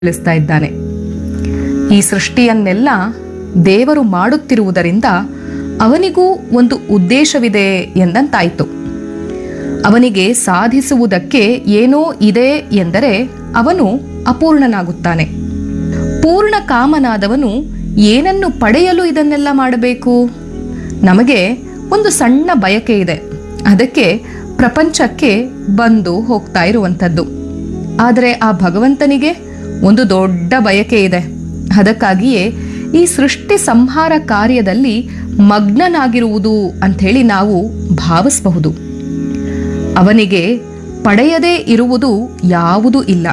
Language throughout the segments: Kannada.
ತಿಳಿಸ್ತಾ ಇದ್ದಾನೆ ಈ ಸೃಷ್ಟಿಯನ್ನೆಲ್ಲ ದೇವರು ಮಾಡುತ್ತಿರುವುದರಿಂದ ಅವನಿಗೂ ಒಂದು ಉದ್ದೇಶವಿದೆ ಎಂದಂತಾಯಿತು ಅವನಿಗೆ ಸಾಧಿಸುವುದಕ್ಕೆ ಏನೋ ಇದೆ ಎಂದರೆ ಅವನು ಅಪೂರ್ಣನಾಗುತ್ತಾನೆ ಪೂರ್ಣ ಕಾಮನಾದವನು ಏನನ್ನು ಪಡೆಯಲು ಇದನ್ನೆಲ್ಲ ಮಾಡಬೇಕು ನಮಗೆ ಒಂದು ಸಣ್ಣ ಬಯಕೆ ಇದೆ ಅದಕ್ಕೆ ಪ್ರಪಂಚಕ್ಕೆ ಬಂದು ಹೋಗ್ತಾ ಇರುವಂಥದ್ದು ಆದರೆ ಆ ಭಗವಂತನಿಗೆ ಒಂದು ದೊಡ್ಡ ಬಯಕೆ ಇದೆ ಅದಕ್ಕಾಗಿಯೇ ಈ ಸೃಷ್ಟಿ ಸಂಹಾರ ಕಾರ್ಯದಲ್ಲಿ ಮಗ್ನನಾಗಿರುವುದು ಅಂಥೇಳಿ ನಾವು ಭಾವಿಸಬಹುದು ಅವನಿಗೆ ಪಡೆಯದೇ ಇರುವುದು ಯಾವುದೂ ಇಲ್ಲ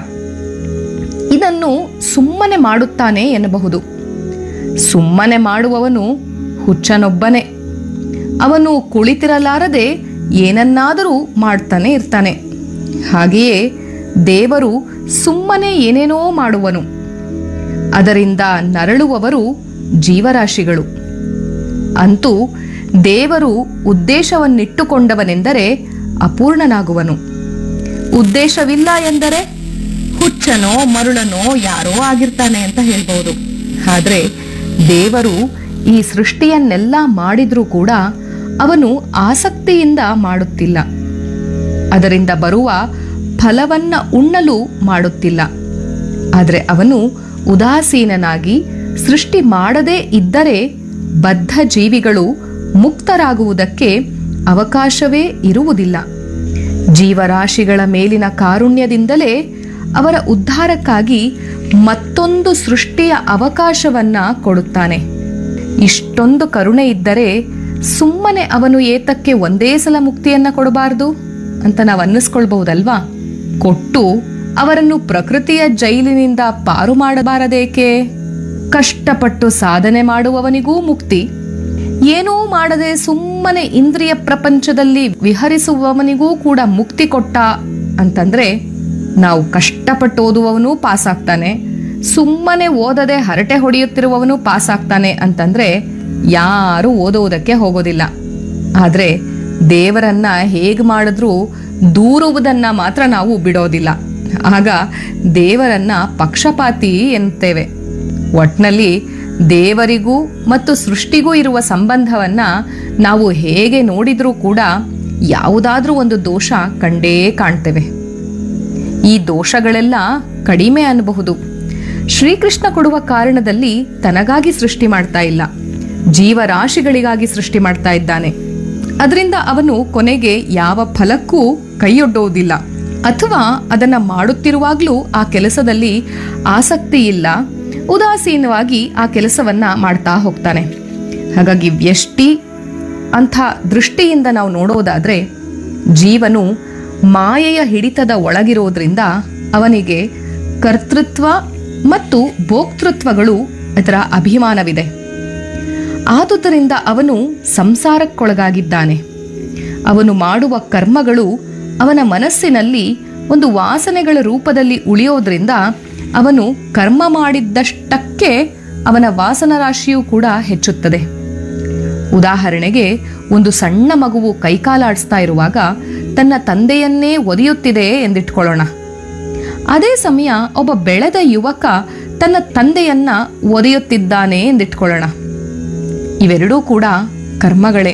ಇದನ್ನು ಸುಮ್ಮನೆ ಮಾಡುತ್ತಾನೆ ಎನ್ನಬಹುದು ಸುಮ್ಮನೆ ಮಾಡುವವನು ಹುಚ್ಚನೊಬ್ಬನೇ ಅವನು ಕುಳಿತಿರಲಾರದೆ ಏನನ್ನಾದರೂ ಮಾಡ್ತಾನೆ ಇರ್ತಾನೆ ಹಾಗೆಯೇ ದೇವರು ಸುಮ್ಮನೆ ಏನೇನೋ ಮಾಡುವನು ಅದರಿಂದ ನರಳುವವರು ಜೀವರಾಶಿಗಳು ಅಂತೂ ದೇವರು ಉದ್ದೇಶವನ್ನಿಟ್ಟುಕೊಂಡವನೆಂದರೆ ಅಪೂರ್ಣನಾಗುವನು ಉದ್ದೇಶವಿಲ್ಲ ಎಂದರೆ ಹುಚ್ಚನೋ ಮರುಳನೋ ಯಾರೋ ಆಗಿರ್ತಾನೆ ಅಂತ ಹೇಳ್ಬೋದು ಆದ್ರೆ ದೇವರು ಈ ಸೃಷ್ಟಿಯನ್ನೆಲ್ಲ ಮಾಡಿದ್ರೂ ಕೂಡ ಅವನು ಆಸಕ್ತಿಯಿಂದ ಮಾಡುತ್ತಿಲ್ಲ ಅದರಿಂದ ಬರುವ ಫಲವನ್ನ ಉಣ್ಣಲು ಮಾಡುತ್ತಿಲ್ಲ ಆದರೆ ಅವನು ಉದಾಸೀನನಾಗಿ ಸೃಷ್ಟಿ ಮಾಡದೇ ಇದ್ದರೆ ಬದ್ಧ ಜೀವಿಗಳು ಮುಕ್ತರಾಗುವುದಕ್ಕೆ ಅವಕಾಶವೇ ಇರುವುದಿಲ್ಲ ಜೀವರಾಶಿಗಳ ಮೇಲಿನ ಕಾರುಣ್ಯದಿಂದಲೇ ಅವರ ಉದ್ಧಾರಕ್ಕಾಗಿ ಮತ್ತೊಂದು ಸೃಷ್ಟಿಯ ಅವಕಾಶವನ್ನ ಕೊಡುತ್ತಾನೆ ಇಷ್ಟೊಂದು ಕರುಣೆ ಇದ್ದರೆ ಸುಮ್ಮನೆ ಅವನು ಏತಕ್ಕೆ ಒಂದೇ ಸಲ ಮುಕ್ತಿಯನ್ನ ಕೊಡಬಾರದು ಅಂತ ನಾವು ಅನ್ನಿಸ್ಕೊಳ್ಬಹುದಲ್ವಾ ಕೊಟ್ಟು ಅವರನ್ನು ಪ್ರಕೃತಿಯ ಜೈಲಿನಿಂದ ಪಾರು ಮಾಡಬಾರದೇಕೆ ಕಷ್ಟಪಟ್ಟು ಸಾಧನೆ ಮಾಡುವವನಿಗೂ ಮುಕ್ತಿ ಏನೂ ಮಾಡದೆ ಸುಮ್ಮನೆ ಇಂದ್ರಿಯ ಪ್ರಪಂಚದಲ್ಲಿ ವಿಹರಿಸುವವನಿಗೂ ಕೂಡ ಮುಕ್ತಿ ಕೊಟ್ಟ ಅಂತಂದ್ರೆ ನಾವು ಕಷ್ಟಪಟ್ಟು ಓದುವವನು ಪಾಸ್ ಆಗ್ತಾನೆ ಸುಮ್ಮನೆ ಓದದೆ ಹರಟೆ ಹೊಡೆಯುತ್ತಿರುವವನು ಪಾಸ್ ಆಗ್ತಾನೆ ಅಂತಂದ್ರೆ ಯಾರು ಓದುವುದಕ್ಕೆ ಹೋಗೋದಿಲ್ಲ ಆದ್ರೆ ದೇವರನ್ನ ಹೇಗೆ ಮಾಡಿದ್ರೂ ದೂರುವುದನ್ನ ಮಾತ್ರ ನಾವು ಬಿಡೋದಿಲ್ಲ ಆಗ ದೇವರನ್ನ ಪಕ್ಷಪಾತಿ ಎನ್ನುತ್ತೇವೆ ಒಟ್ನಲ್ಲಿ ದೇವರಿಗೂ ಮತ್ತು ಸೃಷ್ಟಿಗೂ ಇರುವ ಸಂಬಂಧವನ್ನ ನಾವು ಹೇಗೆ ನೋಡಿದ್ರೂ ಕೂಡ ಯಾವುದಾದ್ರೂ ಒಂದು ದೋಷ ಕಂಡೇ ಕಾಣ್ತೇವೆ ಈ ದೋಷಗಳೆಲ್ಲ ಕಡಿಮೆ ಅನ್ನಬಹುದು ಶ್ರೀಕೃಷ್ಣ ಕೊಡುವ ಕಾರಣದಲ್ಲಿ ತನಗಾಗಿ ಸೃಷ್ಟಿ ಮಾಡ್ತಾ ಇಲ್ಲ ಜೀವರಾಶಿಗಳಿಗಾಗಿ ಸೃಷ್ಟಿ ಮಾಡ್ತಾ ಇದ್ದಾನೆ ಅದರಿಂದ ಅವನು ಕೊನೆಗೆ ಯಾವ ಫಲಕ್ಕೂ ಕೈಯೊಡ್ಡುವುದಿಲ್ಲ ಅಥವಾ ಅದನ್ನ ಮಾಡುತ್ತಿರುವಾಗಲೂ ಆ ಕೆಲಸದಲ್ಲಿ ಆಸಕ್ತಿ ಇಲ್ಲ ಉದಾಸೀನವಾಗಿ ಆ ಕೆಲಸವನ್ನ ಮಾಡ್ತಾ ಹೋಗ್ತಾನೆ ಹಾಗಾಗಿ ವ್ಯಷ್ಟಿ ಅಂಥ ದೃಷ್ಟಿಯಿಂದ ನಾವು ನೋಡೋದಾದ್ರೆ ಜೀವನು ಮಾಯೆಯ ಹಿಡಿತದ ಒಳಗಿರೋದ್ರಿಂದ ಅವನಿಗೆ ಕರ್ತೃತ್ವ ಮತ್ತು ಭೋಕ್ತೃತ್ವಗಳು ಅದರ ಅಭಿಮಾನವಿದೆ ಆದುದರಿಂದ ಅವನು ಸಂಸಾರಕ್ಕೊಳಗಾಗಿದ್ದಾನೆ ಅವನು ಮಾಡುವ ಕರ್ಮಗಳು ಅವನ ಮನಸ್ಸಿನಲ್ಲಿ ಒಂದು ವಾಸನೆಗಳ ರೂಪದಲ್ಲಿ ಉಳಿಯೋದ್ರಿಂದ ಅವನು ಕರ್ಮ ಮಾಡಿದ್ದಷ್ಟಕ್ಕೆ ಅವನ ವಾಸನ ರಾಶಿಯೂ ಕೂಡ ಹೆಚ್ಚುತ್ತದೆ ಉದಾಹರಣೆಗೆ ಒಂದು ಸಣ್ಣ ಮಗುವು ಕೈಕಾಲಾಡಿಸ್ತಾ ಇರುವಾಗ ತನ್ನ ತಂದೆಯನ್ನೇ ಒದೆಯುತ್ತಿದೆ ಎಂದಿಟ್ಕೊಳ್ಳೋಣ ಅದೇ ಸಮಯ ಒಬ್ಬ ಬೆಳೆದ ಯುವಕ ತನ್ನ ತಂದೆಯನ್ನ ಒದೆಯುತ್ತಿದ್ದಾನೆ ಎಂದಿಟ್ಕೊಳ್ಳೋಣ ಇವೆರಡೂ ಕೂಡ ಕರ್ಮಗಳೇ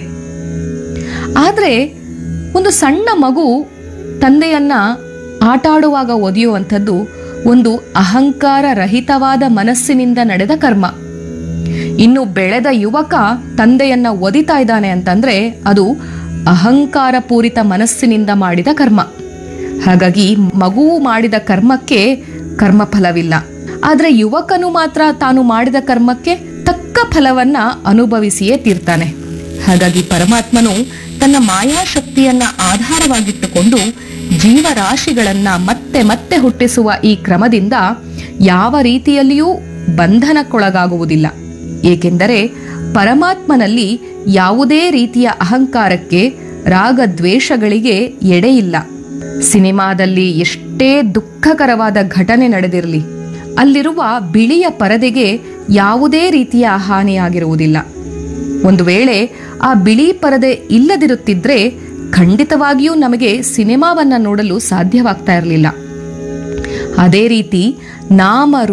ಆದರೆ ಒಂದು ಸಣ್ಣ ಮಗು ತಂದೆಯನ್ನ ಆಟ ಆಡುವಾಗ ಒದೆಯುವಂಥದ್ದು ಒಂದು ಅಹಂಕಾರ ರಹಿತವಾದ ಮನಸ್ಸಿನಿಂದ ನಡೆದ ಕರ್ಮ ಇನ್ನು ಬೆಳೆದ ಯುವಕ ತಂದೆಯನ್ನ ಒದಿತಾ ಇದ್ದಾನೆ ಅಂತಂದ್ರೆ ಅದು ಅಹಂಕಾರ ಪೂರಿತ ಮನಸ್ಸಿನಿಂದ ಮಾಡಿದ ಕರ್ಮ ಹಾಗಾಗಿ ಮಗುವು ಮಾಡಿದ ಕರ್ಮಕ್ಕೆ ಕರ್ಮ ಫಲವಿಲ್ಲ ಆದ್ರೆ ಯುವಕನು ಮಾತ್ರ ತಾನು ಮಾಡಿದ ಕರ್ಮಕ್ಕೆ ತಕ್ಕ ಫಲವನ್ನ ಅನುಭವಿಸಿಯೇ ತೀರ್ತಾನೆ ಹಾಗಾಗಿ ಪರಮಾತ್ಮನು ತನ್ನ ಮಾಯಾಶಕ್ತಿಯನ್ನ ಆಧಾರವಾಗಿಟ್ಟುಕೊಂಡು ಜೀವರಾಶಿಗಳನ್ನ ಮತ್ತೆ ಮತ್ತೆ ಹುಟ್ಟಿಸುವ ಈ ಕ್ರಮದಿಂದ ಯಾವ ರೀತಿಯಲ್ಲಿಯೂ ಬಂಧನಕ್ಕೊಳಗಾಗುವುದಿಲ್ಲ ಏಕೆಂದರೆ ಪರಮಾತ್ಮನಲ್ಲಿ ಯಾವುದೇ ರೀತಿಯ ಅಹಂಕಾರಕ್ಕೆ ರಾಗದ್ವೇಷಗಳಿಗೆ ಎಡೆಯಿಲ್ಲ ಸಿನಿಮಾದಲ್ಲಿ ಎಷ್ಟೇ ದುಃಖಕರವಾದ ಘಟನೆ ನಡೆದಿರಲಿ ಅಲ್ಲಿರುವ ಬಿಳಿಯ ಪರದೆಗೆ ಯಾವುದೇ ರೀತಿಯ ಹಾನಿಯಾಗಿರುವುದಿಲ್ಲ ಒಂದು ವೇಳೆ ಆ ಬಿಳಿ ಪರದೆ ಇಲ್ಲದಿರುತ್ತಿದ್ರೆ ಖಂಡಿತವಾಗಿಯೂ ನಮಗೆ ಸಿನಿಮಾವನ್ನ ನೋಡಲು ಸಾಧ್ಯವಾಗ್ತಾ ಇರಲಿಲ್ಲ ಅದೇ ರೀತಿ ನಾಮ